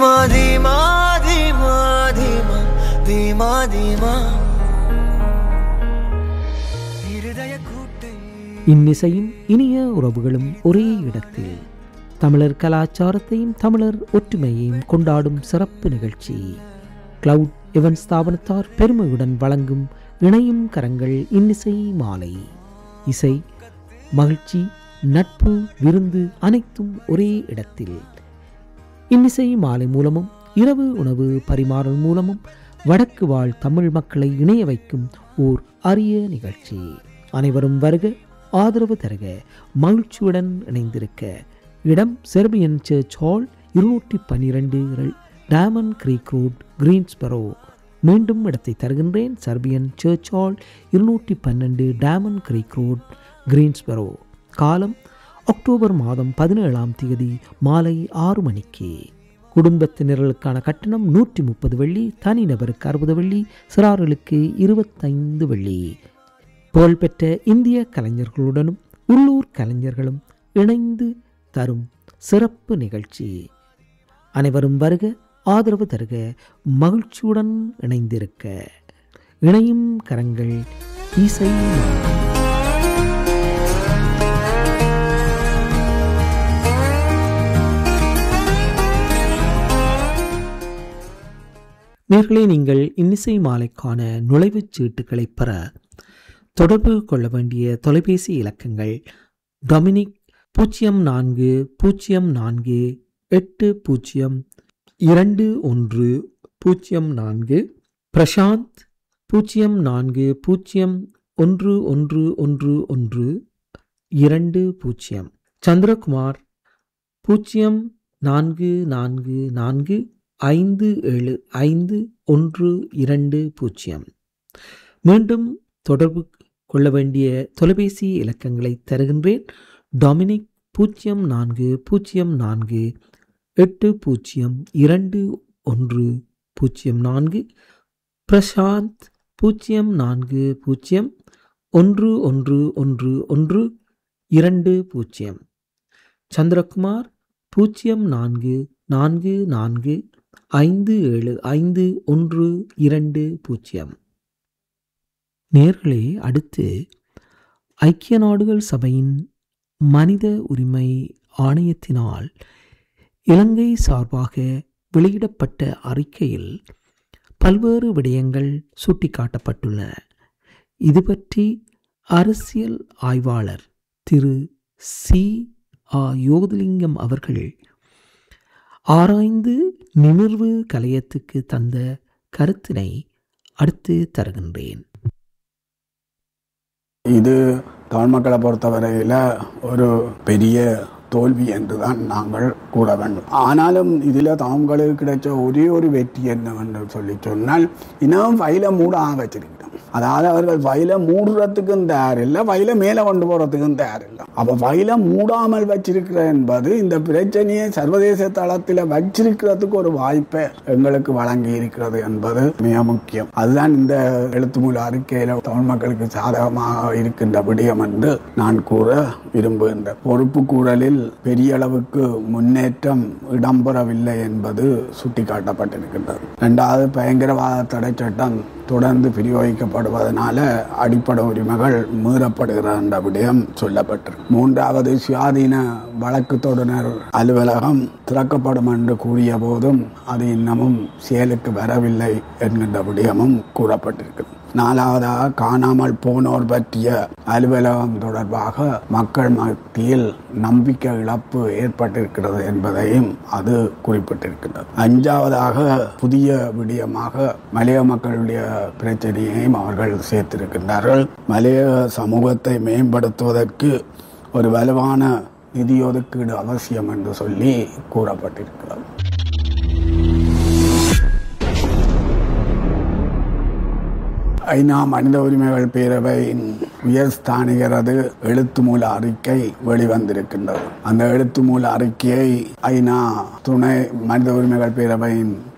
धीमा धीमा धीमा धीमा धीमा धीमा இருதய கூட்டை இன்னிசையும் இனிய உறவுகளும் ஒரே இடத்தில் தமிழர் கலாச்சாரத்தையும் தமிழர் ஒற்றுமையையும் கொண்டாடும் சிறப்பு நிகழ்ச்சி கிளவுட் எவன் ஸ்தாபனத்தார் பெருமையுடன் வழங்கும் இணையும் கரங்கள் இன்னிசை மாலை இசை மகிழ்ச்சி நட்பு விருந்து அனைத்தும் ஒரே இடத்தில் இன்னிசை மாலை மூலமும் இரவு உணவு பரிமாறல் மூலமும் வடக்கு வாழ் தமிழ் மக்களை இணைய வைக்கும் ஓர் அரிய நிகழ்ச்சி அனைவரும் வருக ஆதரவு தருக மகிழ்ச்சியுடன் இணைந்திருக்க இடம் செர்பியன் சர்ச் ஹால் இருநூற்றி பன்னிரண்டு டயமண்ட் கிரீக் ரோட் கிரீன்ஸ்பரோ மீண்டும் இடத்தை தருகின்றேன் சர்பியன் சர்ச் ஹால் இருநூற்றி பன்னெண்டு டயமண்ட் கிரீக் ரோட் கிரீன்ஸ்பரோ காலம் அக்டோபர் மாதம் பதினேழாம் தேதி மாலை ஆறு மணிக்கு குடும்பத்தினர்களுக்கான கட்டணம் நூற்றி முப்பது வெள்ளி தனிநபருக்கு அறுபது வெள்ளி சிறார்களுக்கு இருபத்தைந்து வெள்ளி புகழ்பெற்ற இந்திய கலைஞர்களுடனும் உள்ளூர் கலைஞர்களும் இணைந்து தரும் சிறப்பு நிகழ்ச்சி அனைவரும் வருக ஆதரவு தருக மகிழ்ச்சியுடன் இணைந்திருக்க இணையும் கரங்கள் இசை நாடு. நேர்களே நீங்கள் இன்னிசை மாலைக்கான நுழைவுச் சீட்டுகளை பெற தொடர்பு கொள்ள வேண்டிய தொலைபேசி இலக்கங்கள் டொமினிக் பூஜ்ஜியம் நான்கு பூஜ்ஜியம் நான்கு எட்டு பூஜ்ஜியம் இரண்டு ஒன்று பூஜ்ஜியம் நான்கு பிரசாந்த் பூஜ்ஜியம் நான்கு பூஜ்ஜியம் ஒன்று ஒன்று ஒன்று ஒன்று இரண்டு பூஜ்ஜியம் சந்திரகுமார் பூஜ்ஜியம் நான்கு நான்கு நான்கு ஐந்து ஏழு ஐந்து ஒன்று இரண்டு பூஜ்ஜியம் மீண்டும் தொடர்பு கொள்ள வேண்டிய தொலைபேசி இலக்கங்களை தருகின்றேன் டொமினிக் பூஜ்ஜியம் நான்கு பூஜ்ஜியம் நான்கு எட்டு பூஜ்ஜியம் இரண்டு ஒன்று பூஜ்ஜியம் நான்கு பிரசாந்த் பூஜ்ஜியம் நான்கு பூஜ்ஜியம் ஒன்று ஒன்று ஒன்று ஒன்று இரண்டு பூஜ்ஜியம் சந்திரகுமார் பூஜ்ஜியம் நான்கு நான்கு நான்கு ஐந்து ஏழு ஐந்து ஒன்று இரண்டு பூஜ்ஜியம் நேர்களே அடுத்து ஐக்கிய நாடுகள் சபையின் மனித உரிமை ஆணையத்தினால் இலங்கை சார்பாக வெளியிடப்பட்ட அறிக்கையில் பல்வேறு விடயங்கள் சுட்டிக்காட்டப்பட்டுள்ளன இது பற்றி அரசியல் ஆய்வாளர் திரு சி ஆ யோகலிங்கம் அவர்கள் ஆராய்ந்து நிமிர்வு கலையத்துக்கு தந்த கருத்தினை அடுத்து தருகின்றேன் இது தமிழ் மக்களை பொறுத்தவரையில் ஒரு பெரிய தோல்வி என்று தான் நாங்கள் கூற வேண்டும் ஆனாலும் இதில் தமிழ்களுக்கு கிடைச்ச ஒரே ஒரு வெற்றி என்னவென்று சொல்லி சொன்னால் இன்னும் ஃபைலை மூட வச்சிருக்கிறோம் அதாவது அவர்கள் ஃபைலை மூடுறதுக்கும் தயாரில்லை ஃபைலை மேலே கொண்டு போகிறதுக்கும் தயாரில்லை அப்போ ஃபைலை மூடாமல் வச்சிருக்கிற என்பது இந்த பிரச்சனையை சர்வதேச தளத்தில் வச்சிருக்கிறதுக்கு ஒரு வாய்ப்பை எங்களுக்கு வழங்கி இருக்கிறது என்பது மிக முக்கியம் அதுதான் இந்த எழுத்து மூல அறிக்கையில் தமிழ் மக்களுக்கு சாதகமாக இருக்கின்ற விடயம் என்று நான் கூற விரும்புகின்றேன் பொறுப்பு கூறலில் பெரிய அளவுக்கு முன்னேற்றம் இடம்பெறவில்லை என்பது சுட்டிக்காட்டப்பட்டிருக்கின்றது இரண்டாவது பயங்கரவாத தடை சட்டம் தொடர்ந்து பிரயோகிக்கப்படுவதனால அடிப்படை உரிமைகள் மீறப்படுகிற என்ற விடயம் சொல்லப்பட்டிருக்கு மூன்றாவது சுயாதீன வழக்கு தொடுனர் அலுவலகம் திறக்கப்படும் என்று கூறிய போதும் அது இன்னமும் செயலுக்கு வரவில்லை என்கின்ற விடயமும் கூறப்பட்டிருக்கு நாலாவதாக காணாமல் போனோர் பற்றிய அலுவலகம் தொடர்பாக மக்கள் மத்தியில் நம்பிக்கை இழப்பு ஏற்பட்டிருக்கிறது என்பதையும் அது குறிப்பிட்டிருக்கின்றது அஞ்சாவதாக புதிய விடயமாக மலைய மக்களுடைய பிரச்சனையையும் அவர்கள் சேர்த்திருக்கின்றார்கள் மலைய சமூகத்தை மேம்படுத்துவதற்கு ஒரு வலுவான நிதி ஒதுக்கீடு அவசியம் என்று சொல்லி கூறப்பட்டிருக்கிறது ஐநா மனித உரிமைகள் பேரவையின் உயர் ஸ்தானிகரது எழுத்து மூல அறிக்கை வெளிவந்திருக்கின்றது அந்த எழுத்து மூல அறிக்கையை ஐநா துணை மனித உரிமைகள் பேரவையின்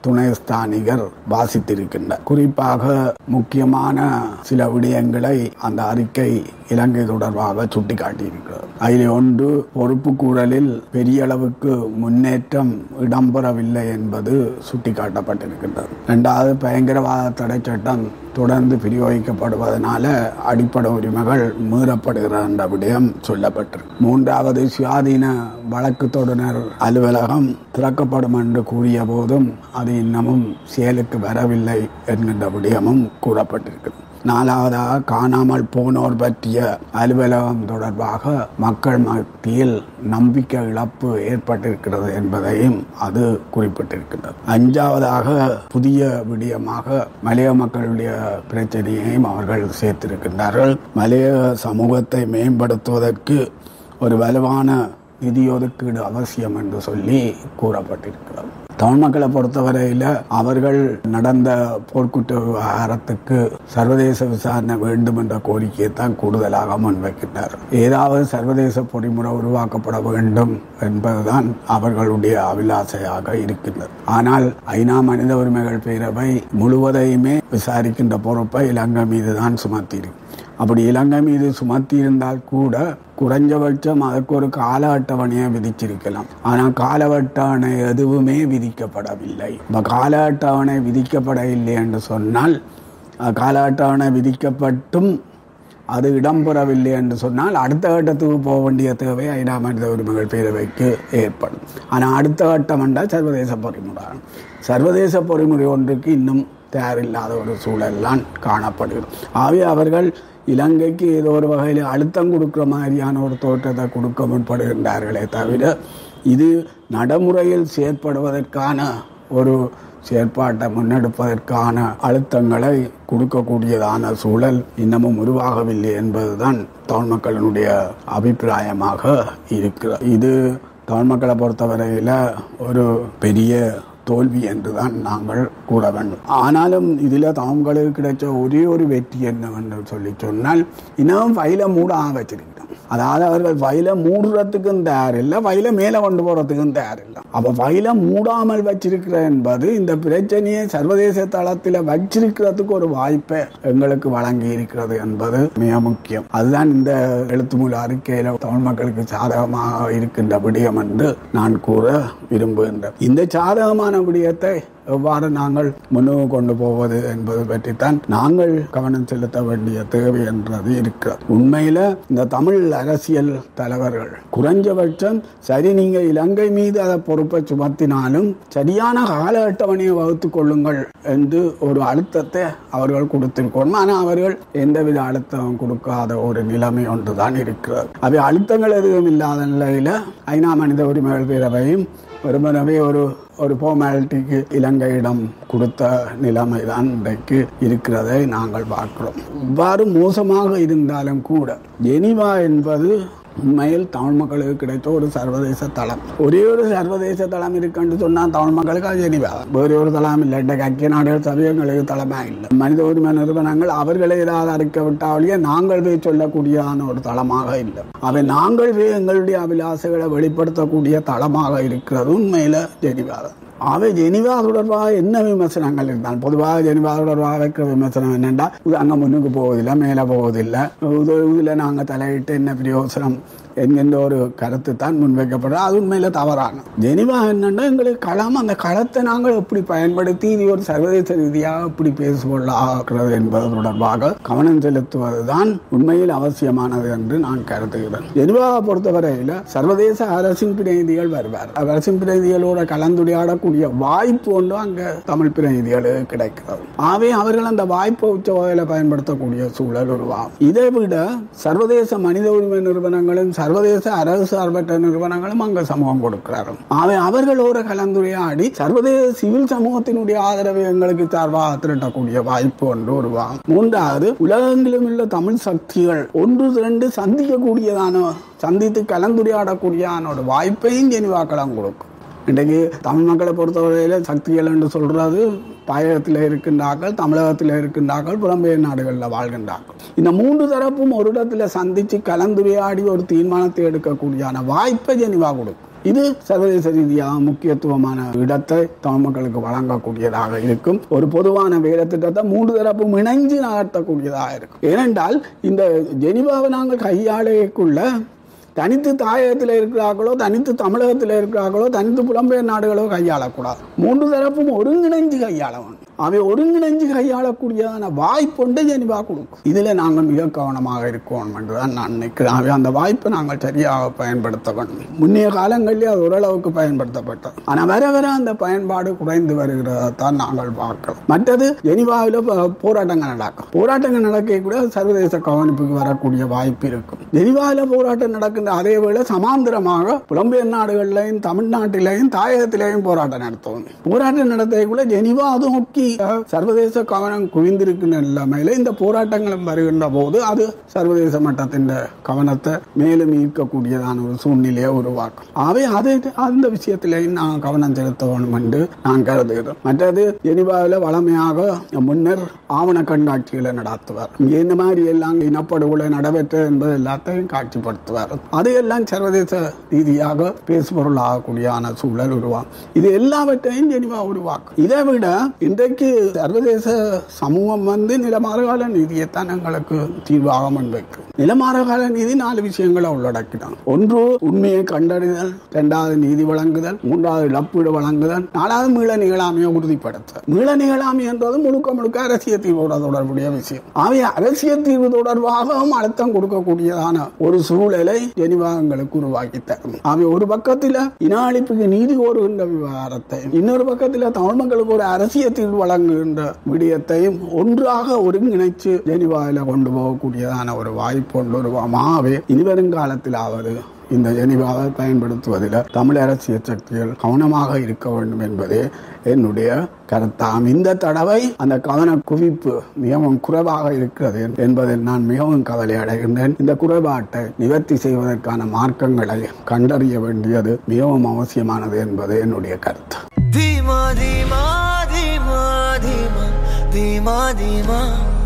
துணை ஸ்தானிகர் வாசித்திருக்கின்றார் குறிப்பாக முக்கியமான சில விடயங்களை அந்த அறிக்கை இலங்கை தொடர்பாக சுட்டிக்காட்டியிருக்கிறது அதில் ஒன்று பொறுப்பு கூறலில் பெரிய அளவுக்கு முன்னேற்றம் இடம்பெறவில்லை என்பது சுட்டிக்காட்டப்பட்டிருக்கின்றது இரண்டாவது பயங்கரவாத தடை சட்டம் தொடர்ந்து பிரயோகிக்கப்படுவதனால அடிப்படை உரிமைகள் மீறப்படுகிற என்ற விடயம் சொல்லப்பட்டிருக்கு மூன்றாவது சுயாதீன வழக்கு தொடர் அலுவலகம் திறக்கப்படும் என்று கூறிய போதும் அது இன்னமும் செயலுக்கு வரவில்லை என்கின்ற விடயமும் கூறப்பட்டிருக்கிறது நாலாவதாக காணாமல் போனோர் பற்றிய அலுவலகம் தொடர்பாக மக்கள் மத்தியில் நம்பிக்கை இழப்பு ஏற்பட்டிருக்கிறது என்பதையும் அது குறிப்பிட்டிருக்கின்றது அஞ்சாவதாக புதிய விடயமாக மலைய மக்களுடைய பிரச்சனையையும் அவர்கள் சேர்த்திருக்கின்றார்கள் மலைய சமூகத்தை மேம்படுத்துவதற்கு ஒரு வலுவான நிதி ஒதுக்கீடு அவசியம் என்று சொல்லி கூறப்பட்டிருக்கிறது தமிழ் மக்களை பொறுத்தவரையில் அவர்கள் நடந்த போர்க்குற்ற விவகாரத்துக்கு சர்வதேச விசாரணை வேண்டும் என்ற கோரிக்கையை தான் கூடுதலாக முன்வைக்கின்றனர் ஏதாவது சர்வதேச பொறிமுறை உருவாக்கப்பட வேண்டும் என்பதுதான் அவர்களுடைய அபிலாசையாக இருக்கின்றது ஆனால் ஐநா மனித உரிமைகள் பேரவை முழுவதையுமே விசாரிக்கின்ற பொறுப்பை இலங்கை மீது தான் சுமத்தியிருக்கு அப்படி இலங்கை மீது சுமத்தி இருந்தால் கூட குறைஞ்சபட்சம் அதற்கு ஒரு கால அட்டவணையை விதிச்சிருக்கலாம் ஆனால் கால அட்டவணை எதுவுமே விதிக்கப்படவில்லை இப்போ கால அட்டவணை விதிக்கப்படவில்லை என்று சொன்னால் அஹ், கால அட்டவணை விதிக்கப்பட்டும் அது இடம்பெறவில்லை என்று சொன்னால் அடுத்த கட்டத்துக்கு போக வேண்டிய தேவை ஐநா மனித உரிமைகள் பேரவைக்கு ஏற்படும் ஆனால் அடுத்த கட்டம் என்றால் சர்வதேச பொறிமுறை சர்வதேச பொறிமுறை ஒன்றுக்கு இன்னும் தயாரில்லாத ஒரு சூழல்லாம் காணப்படுகிறது ஆகவே அவர்கள் இலங்கைக்கு ஏதோ ஒரு வகையில் அழுத்தம் கொடுக்குற மாதிரியான ஒரு தோற்றத்தை கொடுக்க முற்படுகின்றார்களே தவிர இது நடைமுறையில் செயற்படுவதற்கான ஒரு செயற்பாட்டை முன்னெடுப்பதற்கான அழுத்தங்களை கொடுக்கக்கூடியதான சூழல் இன்னமும் உருவாகவில்லை என்பதுதான் தமிழ் மக்களினுடைய அபிப்பிராயமாக இருக்கிறது இது தமிழ் மக்களை பொறுத்தவரையில் ஒரு பெரிய தோல்வி என்றுதான் நாங்கள் கூற வேண்டும் ஆனாலும் இதில் தமிழ்களுக்கு கிடைச்ச ஒரே ஒரு வெற்றி என்னவென்று சொல்லி சொன்னால் இன்னும் ஃபைலை மூட வச்சிருக்கிறோம் அதாவது அவர்கள் ஃபைலை மூடுறதுக்கும் தயாரில்லை ஃபைலை மேலே கொண்டு போகிறதுக்கும் தயாரில்லை அப்போ ஃபைலை மூடாமல் வச்சிருக்கிற என்பது இந்த பிரச்சனையை சர்வதேச தளத்தில் வச்சிருக்கிறதுக்கு ஒரு வாய்ப்பை எங்களுக்கு வழங்கி இருக்கிறது என்பது மிக முக்கியம் அதுதான் இந்த எழுத்துமூல அறிக்கையில் தமிழ் மக்களுக்கு சாதகமாக இருக்கின்ற விடயம் என்று நான் கூற விரும்புகின்றேன் இந்த சாதகமான விடயத்தை எவ்வாறு நாங்கள் முன்னுக்கு கொண்டு போவது என்பது பற்றித்தான் நாங்கள் கவனம் செலுத்த வேண்டிய தேவை என்றது இருக்கிறது உண்மையில இந்த தமிழ் அரசியல் தலைவர்கள் குறைஞ்சபட்சம் சரி நீங்க இலங்கை மீது அதை பொறுப்பை சுமத்தினாலும் சரியான கால அட்டவணையை வகுத்துக் கொள்ளுங்கள் என்று ஒரு அழுத்தத்தை அவர்கள் கொடுத்திருக்கணும் ஆனால் அவர்கள் எந்தவித அழுத்தம் கொடுக்காத ஒரு நிலைமை ஒன்றுதான் இருக்கிறது அவை அழுத்தங்கள் எதுவும் இல்லாத நிலையில ஐநா மனித உரிமைகள் பேரவையும் வெறுமனவே ஒரு ஒரு ஃபார்மாலிட்டிக்கு இலங்கையிடம் கொடுத்த நிலைமை தான் இன்றைக்கு இருக்கிறதை நாங்கள் பார்க்கிறோம் இவ்வாறு மோசமாக இருந்தாலும் கூட ஜெனிவா என்பது உண்மையில் தமிழ் மக்களுக்கு கிடைத்த ஒரு சர்வதேச தளம் ஒரே ஒரு சர்வதேச தளம் இருக்குன்னு சொன்னால் தமிழ் மக்களுக்கு அது ஜெனிவா வேறு ஒரு தளம் இல்லை இன்றைக்கு ஐக்கிய நாடுகள் சபை எங்களுக்கு தளமே இல்லை மனித உரிமை நிறுவனங்கள் அவர்களை ஏதாவது அறிக்க விட்டாலேயே நாங்கள் போய் சொல்லக்கூடியதான ஒரு தளமாக இல்லை அவை நாங்கள் போய் எங்களுடைய அபிலாசைகளை வெளிப்படுத்தக்கூடிய தளமாக இருக்கிறது உண்மையில் ஜெனிவா தான் அவை ஜெனிவா தொடர்பாக என்ன விமர்சனங்கள் இருந்தால் பொதுவாக ஜெனிவா தொடர்பாக வைக்கிற விமர்சனம் என்னென்னா இது அங்கே முன்னுக்கு போவதில்லை மேலே போவதில்லை இது இதில் நாங்கள் தலையிட்டு என்ன பிரயோசனம் என்கின்ற ஒரு கருத்து தான் முன்வைக்கப்படுறது அது உண்மையில் தவறான ஜெனிவா என்னென்னா எங்களுக்கு களம் அந்த களத்தை நாங்கள் எப்படி பயன்படுத்தி இது ஒரு சர்வதேச ரீதியாக எப்படி பேசுகொள்ளாகிறது என்பது தொடர்பாக கவனம் செலுத்துவது தான் உண்மையில் அவசியமானது என்று நான் கருதுகிறேன் ஜெனிவாவை பொறுத்தவரையில் சர்வதேச அரசின் பிரதிநிதிகள் வருவார் அரசின் பிரதிநிதிகளோட கலந்துரையாடக்கூடிய வாய்ப்பு ஒன்று அங்கே தமிழ் பிரதிநிதிகளுக்கு கிடைக்கிறது ஆகவே அவர்கள் அந்த வாய்ப்பை உச்ச வகையில் பயன்படுத்தக்கூடிய சூழல் உருவாகும் இதை விட சர்வதேச மனித உரிமை நிறுவனங்களும் சர்வதேச அரசு சார்பற்ற நிறுவனங்களும் அங்கு சமூகம் கொடுக்கிறார்கள் ஆகவே அவர்களோட கலந்துரையாடி சர்வதேச சிவில் சமூகத்தினுடைய ஆதரவை எங்களுக்கு சார்பாக திரட்டக்கூடிய வாய்ப்பு ஒன்று உருவாகும் மூன்றாவது உலகெங்கிலும் உள்ள தமிழ் சக்திகள் ஒன்று இரண்டு சந்திக்கக்கூடியதான சந்தித்து கலந்துரையாடக்கூடியதான ஒரு வாய்ப்பையும் ஜெனிவாக்களம் கொடுக்கும் இன்றைக்கு தமிழ் மக்களை பொறுத்தவரையில் சக்திகள் என்று சொல்றது தாயகத்தில் இருக்கின்றார்கள் தமிழகத்தில் இருக்கின்றார்கள் புலம்பெயர் நாடுகளில் வாழ்கின்றார்கள் இந்த மூன்று தரப்பும் ஒரு இடத்துல சந்தித்து கலந்துரையாடி ஒரு தீர்மானத்தை எடுக்கக்கூடியான வாய்ப்பை ஜெனிவா கொடுக்கும் இது சர்வதேச ரீதியாக முக்கியத்துவமான இடத்தை தமிழ் மக்களுக்கு வழங்கக்கூடியதாக இருக்கும் ஒரு பொதுவான வேலை திட்டத்தை மூன்று தரப்பும் இணைஞ்சு நகர்த்தக்கூடியதாக இருக்கும் ஏனென்றால் இந்த ஜெனிவாவை நாங்கள் கையாளைக்குள்ள தனித்து தாயகத்தில் இருக்கிறார்களோ தனித்து தமிழகத்தில் இருக்கிறார்களோ தனித்து புலம்பெயர் நாடுகளோ கையாளக்கூடாது மூன்று தரப்பும் ஒருங்கிணைஞ்சு கையாள வேண்டும் அவை ஒருங்கிணைஞ்சு கையாளக்கூடியதான வாய்ப்புண்டு ஜெனிவா கொடுக்கும் இதில் நாங்கள் மிக கவனமாக இருக்கோம் என்றுதான் நான் நினைக்கிறேன் ஆகவே அந்த வாய்ப்பை நாங்கள் சரியாக பயன்படுத்த வேண்டும் முன்னைய காலங்களிலே அது ஓரளவுக்கு பயன்படுத்தப்பட்டது ஆனால் வர வர அந்த பயன்பாடு குறைந்து வருகிறதான் நாங்கள் பார்க்கலாம் மற்றது ஜெனிவாவில் ப- போராட்டங்கள் நடக்கும் போராட்டங்கள் நடக்க கூட சர்வதேச கவனிப்புக்கு வரக்கூடிய வாய்ப்பு இருக்கும் ஜெனிவாவில் போராட்டம் நடக்கின்ற அதே வேளை சமாந்தரமாக புலம்பெயர் நாடுகளிலையும் தமிழ்நாட்டிலையும் தாயகத்திலேயும் போராட்டம் நடத்துவோம் போராட்டம் நடத்தக்குள்ள ஜெனிவா அது நோக்கி அஹ், சர்வதேச கவனம் குவிந்திருக்கின்ற நிலைமையில இந்த போராட்டங்களும் வருகின்ற போது அது சர்வதேச மட்டத்தின் கவனத்தை மேலும் ஈர்க்கக்கூடியதான ஒரு சூழ்நிலையை உருவாக்கும் ஆகவே அது அந்த விஷயத்திலேயும் நான் கவனம் செலுத்த வேண்டும் என்று நான் கருதுகிறேன் மற்றது ஜெனிவாவில் வளமையாக முன்னர் ஆவண கண்காட்சிகளை நடத்துவார் இங்கே இந்த மாதிரி எல்லாம் இனப்படுகொலை நடைபெற்ற என்பது எல்லாத்தையும் காட்சிப்படுத்துவார் அது எல்லாம் சர்வதேச ரீதியாக பேசுபொருள் ஆகக்கூடியான சூழல் உருவாகும் இது எல்லாவற்றையும் ஜெனிவா உருவாக்கும் இதை விட இன்றைக்கு சர்வதேச சமூகம் வந்து நிலமாறுகால நீதியைத்தான் எங்களுக்கு தீர்வாக முன்வைக்கும் நிலமாறுகால நீதி நாலு விஷயங்களை உள்ளடக்கினான் ஒன்று உண்மையை கண்டறிதல் இரண்டாவது நீதி வழங்குதல் மூன்றாவது இழப்பீடு வழங்குதல் நாலாவது மீள நிகழாமையை உறுதிப்படுத்த மீள நிகழாமை என்றது முழுக்க முழுக்க அரசியல் தீர்வோட தொடர்புடைய விஷயம் ஆகவே அரசியல் தீர்வு தொடர்பாகவும் அழுத்தம் கொடுக்கக்கூடியதான ஒரு சூழலை ஜெனிவா எங்களுக்கு உருவாக்கி தரும் ஆகவே ஒரு பக்கத்தில் இன அழிப்புக்கு நீதி கோருகின்ற விவகாரத்தை இன்னொரு பக்கத்தில் தமிழ் மக்களுக்கு ஒரு அரசியல் தீர்வு வழங்குகின்ற விடயத்தையும் ஒன்றாக ஒருங்கிணைச்சு ஜெனிவாவில் கொண்டு போகக்கூடியதான ஒரு வாய்ப்பு கொண்டு வருவாமாவே இனிவரும் காலத்திலாவது இந்த ஜெனிவாவை பயன்படுத்துவதில் தமிழ் அரசியல் சக்திகள் கவனமாக இருக்க வேண்டும் என்பதே என்னுடைய கருத்தாம் இந்த தடவை அந்த கவன குவிப்பு மிகவும் குறைவாக இருக்கிறது என்பதில் நான் மிகவும் கவலை அடைகின்றேன் இந்த குறைபாட்டை நிவர்த்தி செய்வதற்கான மார்க்கங்களை கண்டறிய வேண்டியது மிகவும் அவசியமானது என்பது என்னுடைய கருத்து धीमा धीमा धीमा धीमा धीमा धीमा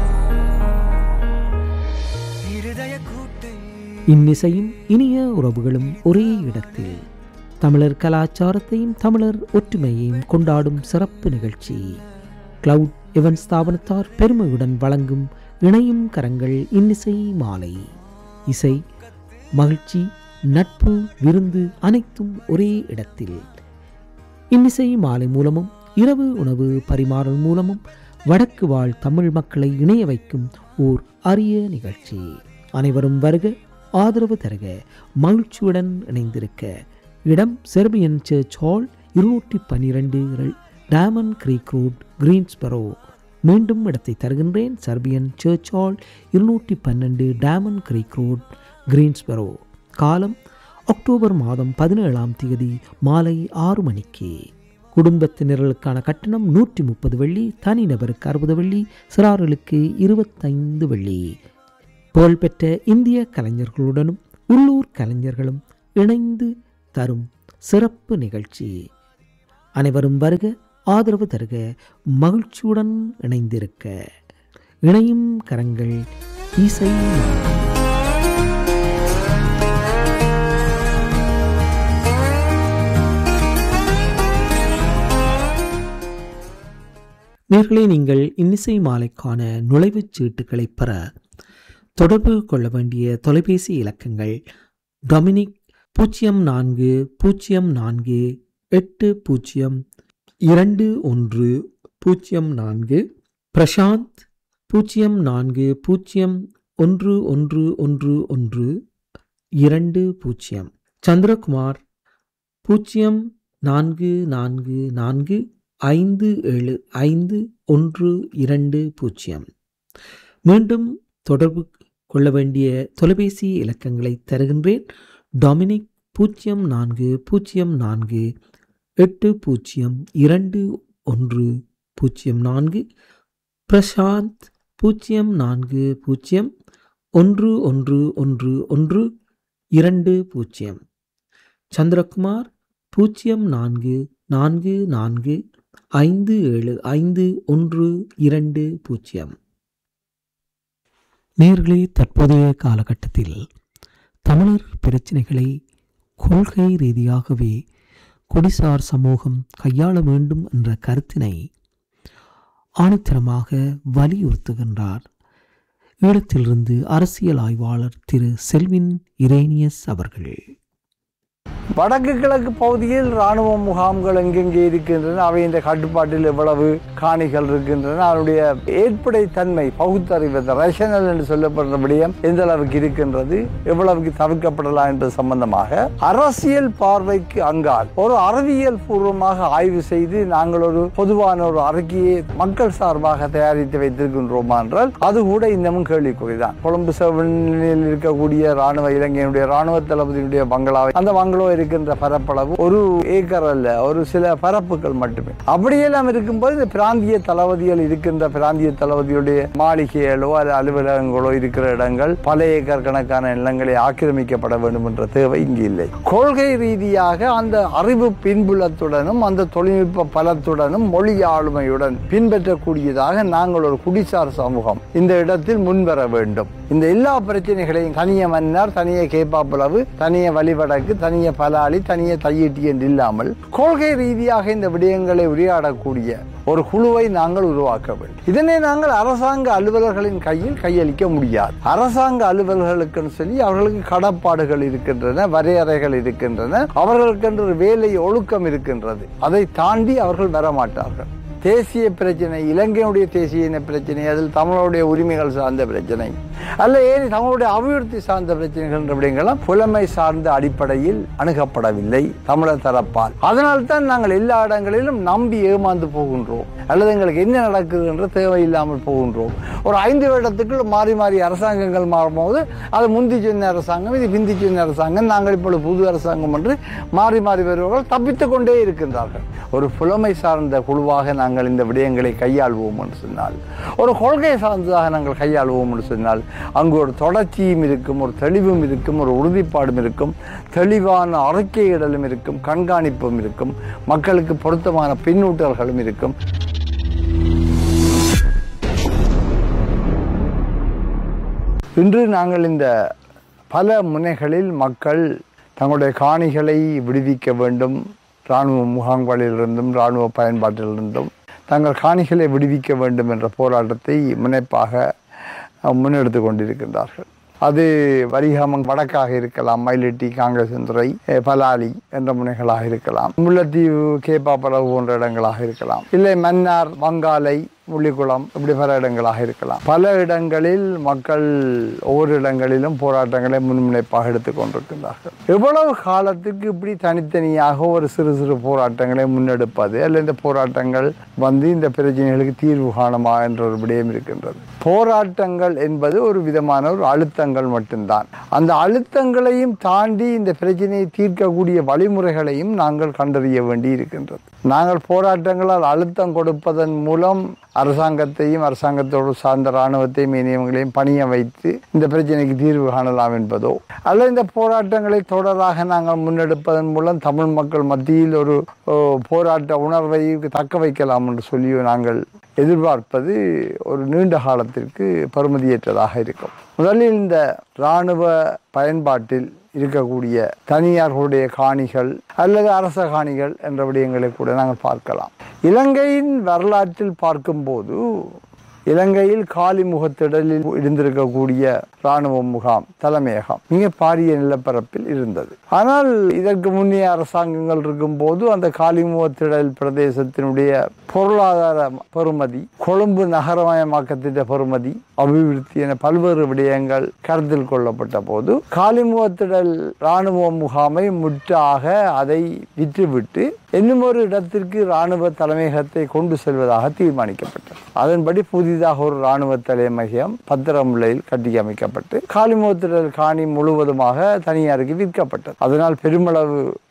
இருதய கூட்டை இன்னிசையும் இனிய உறவுகளும் ஒரே இடத்தில் தமிழர் கலாச்சாரத்தையும் தமிழர் ஒற்றுமையையும் கொண்டாடும் சிறப்பு நிகழ்ச்சி கிளவுட் எவன் ஸ்தாபனத்தார் பெருமையுடன் வழங்கும் இணையும் கரங்கள் இன்னிசை மாலை இசை மகிழ்ச்சி நட்பு விருந்து அனைத்தும் ஒரே இடத்தில் இன்னிசை மாலை மூலமும் இரவு உணவு பரிமாறல் மூலமும் வடக்கு வாழ் தமிழ் மக்களை இணைய வைக்கும் ஓர் அரிய நிகழ்ச்சி அனைவரும் வருக ஆதரவு தருக மகிழ்ச்சியுடன் இணைந்திருக்க இடம் செர்பியன் சர்ச் ஹால் இருநூற்றி பன்னிரண்டு டேமன் கிரீக் ரோட் கிரீன்ஸ்பரோ மீண்டும் இடத்தை தருகின்றேன் சர்பியன் சர்ச் ஹால் இருநூற்றி பன்னெண்டு டேமன் கிரீக் ரோட் கிரீன்ஸ்பரோ காலம் அக்டோபர் மாதம் பதினேழாம் தேதி மாலை ஆறு மணிக்கு குடும்பத்தினர்களுக்கான கட்டணம் நூற்றி முப்பது வெள்ளி தனிநபருக்கு அறுபது வெள்ளி சிறார்களுக்கு இருபத்தைந்து வெள்ளி புகழ்பெற்ற இந்திய கலைஞர்களுடனும் உள்ளூர் கலைஞர்களும் இணைந்து தரும் சிறப்பு நிகழ்ச்சி அனைவரும் வருக ஆதரவு தருக மகிழ்ச்சியுடன் இணைந்திருக்க இணையும் கரங்கள் இசை நேர்களே நீங்கள் இன்னிசை மாலைக்கான நுழைவுச் சீட்டுகளை பெற தொடர்பு கொள்ள வேண்டிய தொலைபேசி இலக்கங்கள் டொமினிக் பூஜ்ஜியம் நான்கு பூஜ்ஜியம் நான்கு எட்டு பூஜ்ஜியம் இரண்டு ஒன்று பூஜ்ஜியம் நான்கு பிரசாந்த் பூஜ்ஜியம் நான்கு பூஜ்ஜியம் ஒன்று ஒன்று ஒன்று ஒன்று இரண்டு பூஜ்ஜியம் சந்திரகுமார் பூஜ்ஜியம் நான்கு நான்கு நான்கு ஐந்து ஏழு ஐந்து ஒன்று இரண்டு பூஜ்ஜியம் மீண்டும் தொடர்பு கொள்ள வேண்டிய தொலைபேசி இலக்கங்களை தருகின்றேன் டொமினிக் பூஜ்ஜியம் நான்கு பூஜ்ஜியம் நான்கு எட்டு பூஜ்ஜியம் இரண்டு ஒன்று பூஜ்ஜியம் நான்கு பிரசாந்த் பூஜ்ஜியம் நான்கு பூஜ்ஜியம் ஒன்று ஒன்று ஒன்று ஒன்று இரண்டு பூஜ்ஜியம் சந்திரகுமார் பூஜ்ஜியம் நான்கு நான்கு நான்கு ஐந்து ஏழு ஐந்து ஒன்று இரண்டு பூஜ்ஜியம் நேர்களே தற்போதைய காலகட்டத்தில் தமிழர் பிரச்சனைகளை கொள்கை ரீதியாகவே குடிசார் சமூகம் கையாள வேண்டும் என்ற கருத்தினை ஆணித்தரமாக வலியுறுத்துகின்றார் ஈழத்திலிருந்து அரசியல் ஆய்வாளர் திரு செல்வின் இரேனியஸ் அவர்கள் வடக்கு கிழக்கு பகுதியில் இராணுவ முகாம்கள் எங்கெங்கே இருக்கின்றன அவை இந்த கட்டுப்பாட்டில் எவ்வளவு காணிகள் இருக்கின்றன அதனுடைய ஏற்படை தன்மை பகுத்தறிவு ரேஷனல் என்று சொல்லப்படுற விடயம் எந்த அளவுக்கு இருக்கின்றது எவ்வளவுக்கு தவிர்க்கப்படலாம் என்பது சம்பந்தமாக அரசியல் பார்வைக்கு அங்கால் ஒரு அறிவியல் பூர்வமாக ஆய்வு செய்து நாங்கள் ஒரு பொதுவான ஒரு அறிக்கையை மக்கள் சார்பாக தயாரித்து வைத்திருக்கின்றோமா என்றால் அது கூட இன்னமும் கேள்விக்குறிதான் கொழும்பு செவனில் இருக்கக்கூடிய ராணுவ இலங்கையினுடைய ராணுவ தளபதியினுடைய பங்களாவை அந்த பங்களோ இருக்கின்ற பரப்பளவு ஒரு ஏக்கர் அல்ல ஒரு சில பரப்புகள் மட்டுமே அப்படியெல்லாம் இருக்கும்போது இந்த பிராந்திய தளபதிகள் இருக்கின்ற பிராந்திய தளபதியுடைய மாளிகைகளோ அல்லது அலுவலகங்களோ இருக்கிற இடங்கள் பல ஏக்கர் கணக்கான நிலங்களை ஆக்கிரமிக்கப்பட வேண்டும் என்ற தேவை இங்கு இல்லை கொள்கை ரீதியாக அந்த அறிவு பின்புலத்துடனும் அந்த தொழில்நுட்ப பலத்துடனும் மொழி ஆளுமையுடன் பின்பற்றக்கூடியதாக நாங்கள் ஒரு குடிசார் சமூகம் இந்த இடத்தில் முன்வர வேண்டும் இந்த எல்லா பிரச்சனைகளையும் தனிய மன்னர் தனிய கேப்பாப்புலவு தனிய வழிவடக்கு தனிய பலாளி தனிய தையீட்டி என்று இல்லாமல் கொள்கை ரீதியாக இந்த விடயங்களை உரையாடக்கூடிய ஒரு குழுவை நாங்கள் உருவாக்க வேண்டும் இதனை நாங்கள் அரசாங்க அலுவலர்களின் கையில் கையளிக்க முடியாது அரசாங்க அலுவலர்களுக்குன்னு சொல்லி அவர்களுக்கு கடப்பாடுகள் இருக்கின்றன வரையறைகள் இருக்கின்றன அவர்களுக்கென்று ஒரு வேலை ஒழுக்கம் இருக்கின்றது அதை தாண்டி அவர்கள் வரமாட்டார்கள் தேசிய பிரச்சனை இலங்கையுடைய தேசிய இன பிரச்சனை அதில் தமிழருடைய உரிமைகள் சார்ந்த பிரச்சனை அல்ல ஏன் தமிழுடைய அபிவிருத்தி சார்ந்த பிரச்சனைகள் என்ற விடயங்களும் புலமை சார்ந்த அடிப்படையில் அணுகப்படவில்லை தமிழர் தரப்பால் அதனால்தான் நாங்கள் எல்லா இடங்களிலும் நம்பி ஏமாந்து போகின்றோம் அல்லது எங்களுக்கு என்ன நடக்குது என்ற தேவையில்லாமல் போகின்றோம் ஒரு ஐந்து வருடத்துக்குள் மாறி மாறி அரசாங்கங்கள் மாறும்போது அது முந்தி சொன்ன அரசாங்கம் இது பிந்தி சொன்ன அரசாங்கம் நாங்கள் இப்பொழுது புது அரசாங்கம் என்று மாறி மாறி வருபவர்கள் தப்பித்துக் கொண்டே இருக்கின்றார்கள் ஒரு புலமை சார்ந்த குழுவாக நாங்கள் இந்த விடயங்களை கையாள்வோம் என்று சொன்னால் ஒரு கொள்கை சார்ந்ததாக நாங்கள் கையாள்வோம் என்று சொன்னால் அங்கு ஒரு தொடர்ச்சியும் இருக்கும் ஒரு தெளிவும் இருக்கும் ஒரு உறுதிப்பாடும் இருக்கும் தெளிவான அறிக்கையிடலும் இருக்கும் கண்காணிப்பும் இருக்கும் மக்களுக்கு பொருத்தமான பின்னூட்டல்களும் இருக்கும் இன்று நாங்கள் இந்த பல முனைகளில் மக்கள் தங்களுடைய காணிகளை விடுவிக்க வேண்டும் இராணுவ முகாம்களிலிருந்தும் இராணுவ பயன்பாட்டிலிருந்தும் தங்கள் காணிகளை விடுவிக்க வேண்டும் என்ற போராட்டத்தை முனைப்பாக அஹ், முன்னெடுத்து கொண்டிருக்கின்றார்கள் அது வரிகாமம் வடக்காக இருக்கலாம் மயிலட்டி காங்கிரசுந்துறை அஹ், பலாலி என்ற முனைகளாக இருக்கலாம் முல்லைத்தீவு கேப்பாப்பளவு போன்ற இடங்களாக இருக்கலாம் இல்லை மன்னார் வங்காலை முள்ளிக்குளம் இப்படி பல இடங்களாக இருக்கலாம் பல இடங்களில் மக்கள் ஒவ்வொரு இடங்களிலும் போராட்டங்களை முன்முனைப்பாக எடுத்துக் கொண்டிருக்கின்றார்கள் எவ்வளவு காலத்துக்கு இப்படி தனித்தனியாக ஒரு சிறு சிறு போராட்டங்களை முன்னெடுப்பது அல்ல இந்த போராட்டங்கள் வந்து இந்த பிரச்சனைகளுக்கு தீர்வு காணுமா என்ற ஒரு விடயம் இருக்கின்றது போராட்டங்கள் என்பது ஒரு விதமான ஒரு அழுத்தங்கள் மட்டும்தான் அந்த அழுத்தங்களையும் தாண்டி இந்த பிரச்சனையை தீர்க்கக்கூடிய வழிமுறைகளையும் நாங்கள் கண்டறிய வேண்டி இருக்கின்றது நாங்கள் போராட்டங்களால் அழுத்தம் கொடுப்பதன் மூலம் அரசாங்கத்தையும் அரசாங்கத்தோடு சார்ந்த இராணுவத்தையும் இணையங்களையும் பணிய வைத்து இந்த பிரச்சனைக்கு தீர்வு காணலாம் என்பதோ அல்லது இந்த போராட்டங்களை தொடராக நாங்கள் முன்னெடுப்பதன் மூலம் தமிழ் மக்கள் மத்தியில் ஒரு ஓ, போராட்ட உணர்வை தக்க வைக்கலாம் என்று சொல்லி நாங்கள் எதிர்பார்ப்பது ஒரு நீண்ட காலத்திற்கு பெறுமதியற்றதாக இருக்கும் முதலில் இந்த இராணுவ பயன்பாட்டில் இருக்கக்கூடிய தனியார்களுடைய காணிகள் அல்லது அரச காணிகள் என்ற விடயங்களை கூட நாங்கள் பார்க்கலாம் இலங்கையின் வரலாற்றில் பார்க்கும்போது இலங்கையில் காலி முகத்திடலில் இருந்திருக்கக்கூடிய இராணுவ முகாம் தலைமையகம் மிக பாரிய நிலப்பரப்பில் இருந்தது ஆனால் இதற்கு முன்னைய அரசாங்கங்கள் இருக்கும்போது அந்த காலிமுகத்திடல் பிரதேசத்தினுடைய பொருளாதார பெறுமதி கொழும்பு நகரமயமாக்கத்தின் பெறுமதி அபிவிருத்தி என பல்வேறு விடயங்கள் கருத்தில் கொள்ளப்பட்ட போது காலிமுகத்திடல் இராணுவ முகாமை முற்றாக அதை விற்றுவிட்டு இன்னும் ஒரு இடத்திற்கு இராணுவ தலைமையகத்தை கொண்டு செல்வதாக தீர்மானிக்கப்பட்டது அதன்படி புதிதாக ஒரு இராணுவ தலைமையகம் பத்திரமுல்லையில் கட்டியமைக்கப்பட்டு காலிமுகத்திடல் காணி முழுவதுமாக தனியாருக்கு விற்கப்பட்டது அதனால் பெருமளவு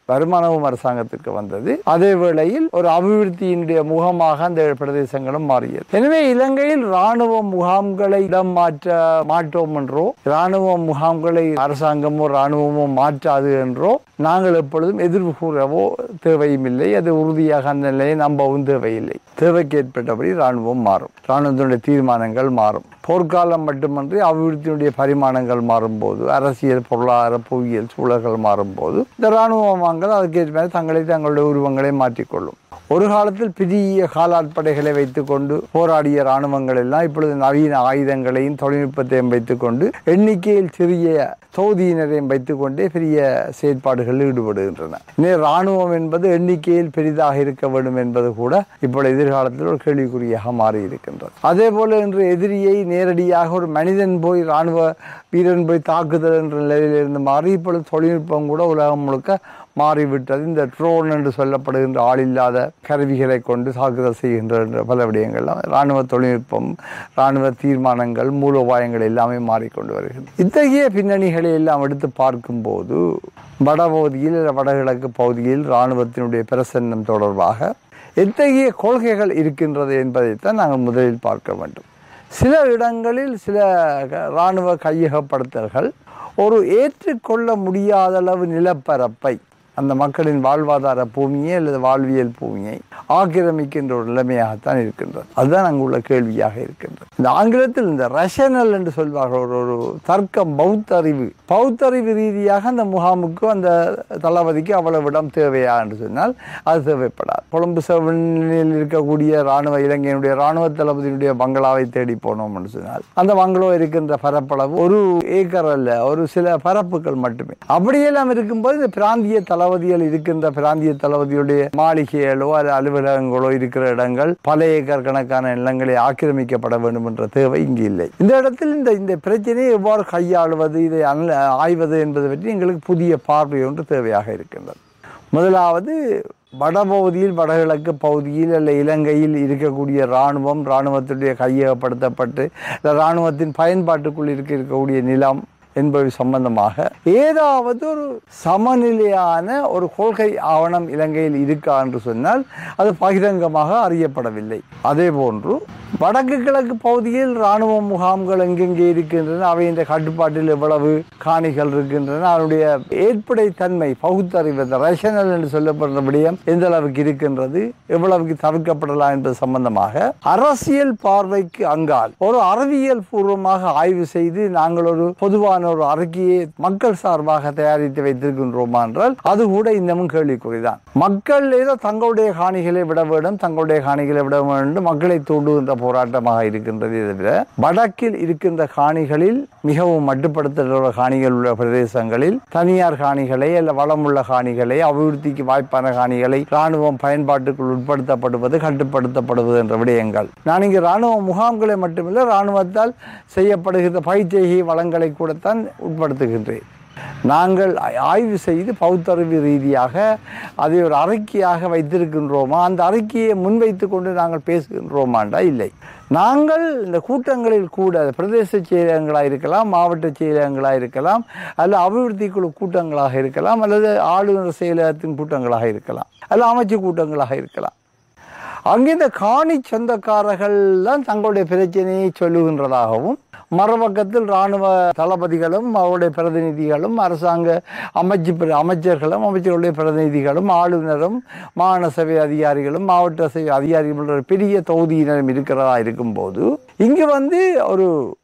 வருமானமும் அரசாங்கத்திற்கு வந்தது அதே வேளையில் ஒரு அபிவிருத்தியினுடைய முகமாக அந்த பிரதேசங்களும் மாறியது எனவே இலங்கையில் ராணுவ முகாம்களை இடம் மாற்ற மாட்டோம் என்றோ ராணுவ முகாம்களை அரசாங்கமோ ராணுவமோ மாற்றாது என்றோ நாங்கள் எப்பொழுதும் எதிர்ப்பு கூறவோ தேவையும் இல்லை அது உறுதியாக அந்த நிலையை நம்பவும் தேவையில்லை தேவைக்கு ஏற்பட்டபடி ராணுவம் மாறும் ராணுவத்தினுடைய தீர்மானங்கள் மாறும் போர்க்காலம் மட்டுமன்றி அபிவிருத்தியினுடைய பரிமாணங்கள் மாறும்போது அரசியல் பொருளாதார புவியியல் சூழல்கள் மாறும்போது இந்த இராணுவமாங்கள் அதுக்கேற்ற மாதிரி தங்களை தங்களுடைய உருவங்களை மாற்றிக்கொள்ளும் ஒரு காலத்தில் பெரிய காலாட்படைகளை வைத்துக்கொண்டு போராடிய இராணுவங்கள் எல்லாம் இப்பொழுது நவீன ஆயுதங்களையும் தொழில்நுட்பத்தையும் வைத்துக்கொண்டு எண்ணிக்கையில் சிறிய தொகுதியினரையும் வைத்துக்கொண்டே பெரிய செயற்பாடுகளில் ஈடுபடுகின்றன இனி இராணுவம் என்பது எண்ணிக்கையில் பெரிதாக இருக்க வேண்டும் என்பது கூட இப்பொழுது எதிர்காலத்தில் ஒரு கேள்விக்குறியாக மாறி இருக்கின்றது அதே போல இன்று எதிரியை நேரடியாக ஒரு மனிதன் போய் இராணுவ வீரன் போய் தாக்குதல் என்ற நிலையிலிருந்து மாறி இப்பொழுது தொழில்நுட்பம் கூட உலகம் முழுக்க மாறிவிட்டது இந்த ட்ரோன் என்று சொல்லப்படுகின்ற ஆளில்லாத கருவிகளை கொண்டு தாக்குதல் செய்கின்ற என்ற பல விடயங்கள்லாம் இராணுவ தொழில்நுட்பம் இராணுவ தீர்மானங்கள் மூலோபாயங்கள் எல்லாமே மாறிக்கொண்டு வருகிறது இத்தகைய பின்னணிகளை எல்லாம் எடுத்து பார்க்கும்போது வடபகுதியில் இல்ல வடகிழக்கு பகுதியில் இராணுவத்தினுடைய பிரசன்னம் தொடர்பாக எத்தகைய கொள்கைகள் இருக்கின்றது என்பதைத்தான் நாங்கள் முதலில் பார்க்க வேண்டும் சில இடங்களில் சில க- இராணுவ கையகப்படுத்தல்கள் ஒரு ஏற்றுக்கொள்ள முடியாத அளவு நிலப்பரப்பை அந்த மக்களின் வாழ்வாதார பூமியை அல்லது வாழ்வியல் பூமியை ஆக்கிரமிக்கின்ற ஒரு நிலைமையாகத்தான் இருக்கின்றது அதுதான் அங்கு உள்ள கேள்வியாக இருக்கின்றது இந்த ஆங்கிலத்தில் இந்த ரஷனல் என்று சொல்வார்கள் ஒரு ஒரு தர்க்கம் பௌத்தறிவு பௌத்தறிவு ரீதியாக அந்த முகாமுக்கு அந்த தளபதிக்கு அவ்வளவு இடம் தேவையா என்று சொன்னால் அது தேவைப்படாது கொழும்பு செவனில் இருக்கக்கூடிய இராணுவ இலங்கையினுடைய இராணுவ தளபதியினுடைய பங்களாவை தேடி போனோம் என்று சொன்னால் அந்த பங்களோ இருக்கின்ற பரப்பளவு ஒரு ஏக்கர் அல்ல ஒரு சில பரப்புகள் மட்டுமே அப்படியெல்லாம் இருக்கும்போது இந்த பிராந்திய தளபதிகள் இருக்கின்ற பிராந்திய தளபதியுடைய மாளிகைகளோ அல்லது அலுவலகங்களோ இருக்கிற இடங்கள் பல ஏக்கர் கணக்கான நிலங்களை ஆக்கிரமிக்கப்பட வேண்டும் என்ற தேவை இங்கு இல்லை இந்த இடத்தில் இந்த இந்த பிரச்சனையை எவ்வாறு கையாளுவது இதை அனல- ஆய்வது என்பது பற்றி எங்களுக்கு புதிய பார்வை ஒன்று தேவையாக இருக்கின்றது முதலாவது வடபகுதியில் வடகிழக்கு பகுதியில் அல்ல இலங்கையில் இருக்கக்கூடிய இராணுவம் இராணுவத்துடைய கையகப்படுத்தப்பட்டு இல்லை இராணுவத்தின் பயன்பாட்டுக்குள் இருக்க இருக்கக்கூடிய நிலம் என்பவை சம்பந்தமாக ஏதாவது ஒரு சமநிலையான ஒரு கொள்கை ஆவணம் இலங்கையில் இருக்கா என்று சொன்னால் அது பகிரங்கமாக அறியப்படவில்லை அதே போன்று வடக்கு கிழக்கு பகுதியில் இராணுவ முகாம்கள் எங்கெங்கே இருக்கின்றன அவையின் கட்டுப்பாட்டில் எவ்வளவு காணிகள் இருக்கின்றன அதனுடைய ஏற்படை தன்மை பகுத்தறிவு ரேஷனல் என்று சொல்லப்படுற விடயம் எந்த அளவுக்கு இருக்கின்றது எவ்வளவுக்கு தவிர்க்கப்படலாம் என்பது சம்பந்தமாக அரசியல் பார்வைக்கு அங்கால் ஒரு அறிவியல் பூர்வமாக ஆய்வு செய்து நாங்கள் ஒரு பொதுவான ஒரு அறிக்கையை மக்கள் சார்பாக தயாரித்து வைத்திருக்கின்றோமா என்றால் அது கூட இன்னமும் கேள்விக்குறிதான் மக்கள் ஏதோ தங்களுடைய காணிகளை விட வேண்டும் தங்களுடைய காணிகளை விட வேண்டும் மக்களை தூண்டுகின்ற போராட்டமாக இருக்கின்றதே தவிர வடக்கில் இருக்கின்ற காணிகளில் மிகவும் மட்டுப்படுத்தப்பட்ட காணிகள் உள்ள பிரதேசங்களில் தனியார் காணிகளை அல்ல வளமுள்ள காணிகளை அபிவிருத்திக்கு வாய்ப்பான காணிகளை ராணுவம் பயன்பாட்டுக்குள் உட்படுத்தப்படுவது கட்டுப்படுத்தப்படுவது என்ற விடயங்கள் நான் இங்கு ராணுவ முகாம்களை மட்டுமில்லை ராணுவத்தால் செய்யப்படுகின்ற பயிற்சிகை வளங்களை கூடத்தான் உட்படுத்துகின்றேன் நாங்கள் ஆ- ஆய்வு செய்து பௌத்தறிவு ரீதியாக அதை ஒரு அறிக்கையாக வைத்திருக்கின்றோமா அந்த அறிக்கையை முன்வைத்து கொண்டு நாங்கள் பேசுகின்றோமாண்டா இல்லை நாங்கள் இந்த கூட்டங்களில் கூட பிரதேச செயலகங்களாக இருக்கலாம் மாவட்ட செயலகங்களாக இருக்கலாம் அல்லது அபிவிருத்தி குழு கூட்டங்களாக இருக்கலாம் அல்லது ஆளுநர் செயலகத்தின் கூட்டங்களாக இருக்கலாம் அல்லது அமைச்சு கூட்டங்களாக இருக்கலாம் அங்கே இந்த காணி சொந்தக்காரர்கள் தான் தங்களுடைய பிரச்சனையை சொல்லுகின்றதாகவும் மறுபக்கத்தில் இராணுவ தளபதிகளும் அவருடைய பிரதிநிதிகளும் அரசாங்க அமைச்சு பிர- அமைச்சர்களும் அமைச்சர்களுடைய பிரதிநிதிகளும் ஆளுநரும் மாகாண சபை அதிகாரிகளும் மாவட்ட சபை அதிகாரிகளும் ஒரு பெரிய தொகுதியினரும் இருக்கிறதா இருக்கும்போது இங்கு வந்து ஒரு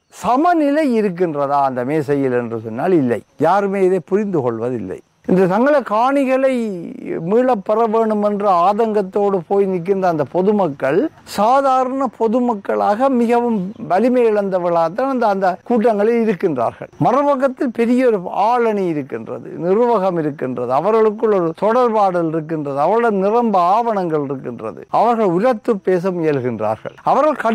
சமநிலை இருக்கின்றதா அந்த மேசையில் என்று சொன்னால் இல்லை யாருமே இதை புரிந்து கொள்வதில்லை இந்த சங்கல காணிகளை மீளப் பெற வேண்டும் என்ற ஆதங்கத்தோடு போய் நிற்கின்ற அந்த பொதுமக்கள் சாதாரண பொதுமக்களாக மிகவும் வலிமை இழந்தவர்களாகத்தான் அந்த அந்த கூட்டங்களில் இருக்கின்றார்கள் மறுபக்கத்தில் பெரிய ஒரு ஆளணி இருக்கின்றது நிர்வாகம் இருக்கின்றது அவர்களுக்குள் ஒரு தொடர்பாடல் இருக்கின்றது அவர்கள் நிரம்ப ஆவணங்கள் இருக்கின்றது அவர்கள் உரத்து பேச முயல்கின்றார்கள் அவர்கள்